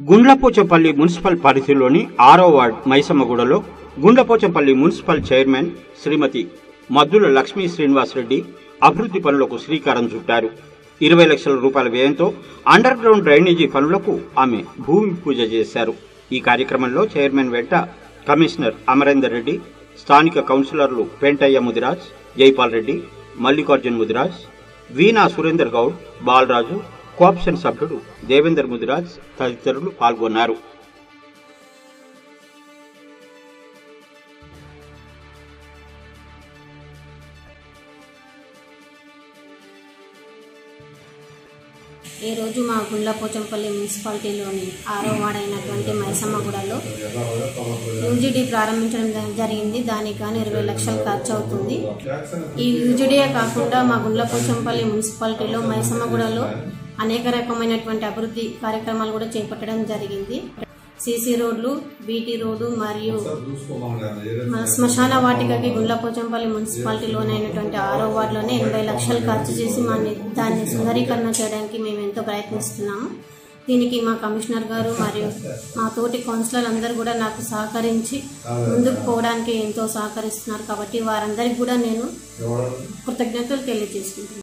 Gundlapochampally municipal పరిధిలోని ఆరో ward మైసమ్మగూడలో గుండ్లపోచంపల్లి మున్సిపల్ చైర్మన్ శ్రీమతి మద్దుల లక్ష్మీ శ్రీనివాసరెడ్డి అభివృద్ధి పనులకు శ్రీకారం చుట్టారు ఇరవై లక్షల రూపాయల వ్యయంతో అండర్ గ్రౌండ్ డ్రైనేజీ పనులకు ఆమె భూమి పూజ చేశారు ఈ కార్యక్రమంలో చైర్మన్ వెంట కమిషనర్ అమరేందర్ రెడ్డి స్థానిక కౌన్సిలర్లు పెంటయ్య ముదిరాజ్ జైపాల్ రెడ్డి మల్లికార్జున్ ముదిరాజ్ వీణా సురేందర్ గౌడ్ బాలరాజు కోఆప్షన్ సభ్యుడు దేవేందర్ ముదిరాజ్ తదితరులు పాల్గొన్నారు ఈరోజు మా గుండ్లపోచంపల్లి మున్సిపాలిటీలోని ఆరో వార్డ్ అయినటువంటి మైసమ్మగూడలో యూజీడీ ప్రారంభించడం జ- జరిగింది దానికి కానీ ఇరవై లక్షలు ఖర్చు అవుతుంది ఈ యూజీడీయే కాకుండా మా గుండ్లపోచంపల్లి మున్సిపాలిటీలో మైసమ్మగూడలో అనేక రకమైనటువంటి అభివృద్ధి కార్యక్రమాలు కూడా చేపట్టడం జరిగింది సీసీ రోడ్లు బీటీ రోడ్డు మరియు మన శ్మశాన వాటికకి గుండ్లపోచంపల్లి మున్సిపాలిటీలోనైనటువంటి ఆరో వార్డులోనే ఎనభై లక్షలు ఖర్చు చేసి మా ని- దాన్ని సుందరీకరణ చేయడానికి మేము ఎంతో ప్రయత్నిస్తున్నాము దీనికి మా కమిషనర్ గారు మరియు మా తోటి కౌన్సిలర్ అందరూ కూడా నాకు సహకరించి ముందుకు పోవడానికి ఎంతో సహకరిస్తున్నారు కాబట్టి వారందరికీ కూడా నేను కృతజ్ఞతలు తెలియజేసుకుంటున్నాను